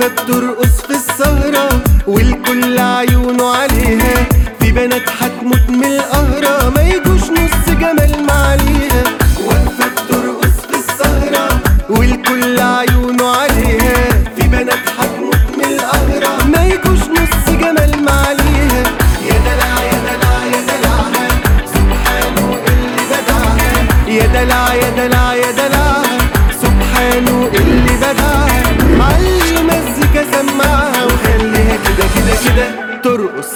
واقفة بترقص في السهرة والكل عيونه عليها في بنات هتموت من القهرة ما يجوش نص جمال معاليها واقفة بترقص في السهرة والكل عيونه عليها في بنات هتموت من القهرة ما يجوش نص جمال معاليها يا دلع يا دلع يا دلعها سبحانه اللي بدعها يا دلع يا دلع يا دلعها سبحانه اللي بدعها علي مزيكا سمعها وخليها كده كده كده ترقص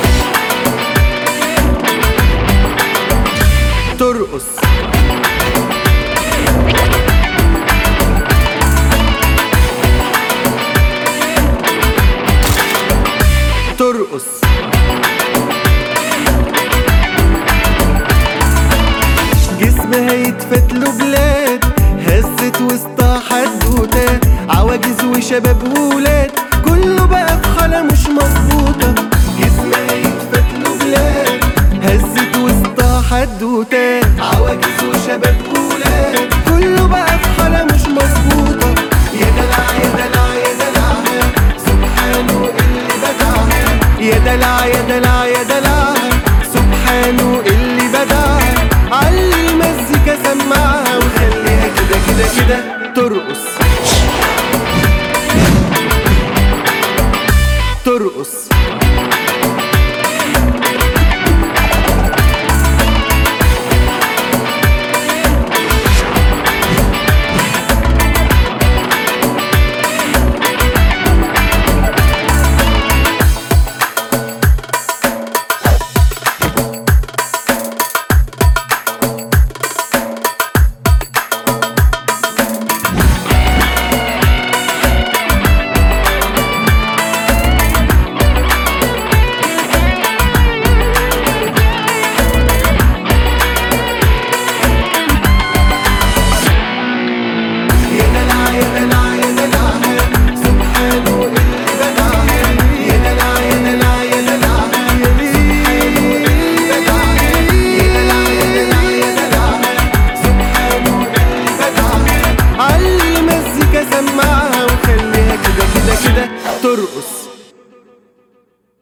ترقص ترقص جسمها يتفتلوا بلاد هزت وسطها حدوتة عواجيز وشباب وولاد كله بقى في حالة مش مظبوطة جسمها يتفتلوا بلاد هزت وسطها حدوتة عواجيز وشباب وولاد كله بقى في حالة مش مظبوطة يا دلع يا دلع يا دلعها سبحانه اللي بدعها يا دلع يا دلع يا دلعها سبحانه اللي بدعها علي مزيكا سمعها وخليها كده كده كده ترقص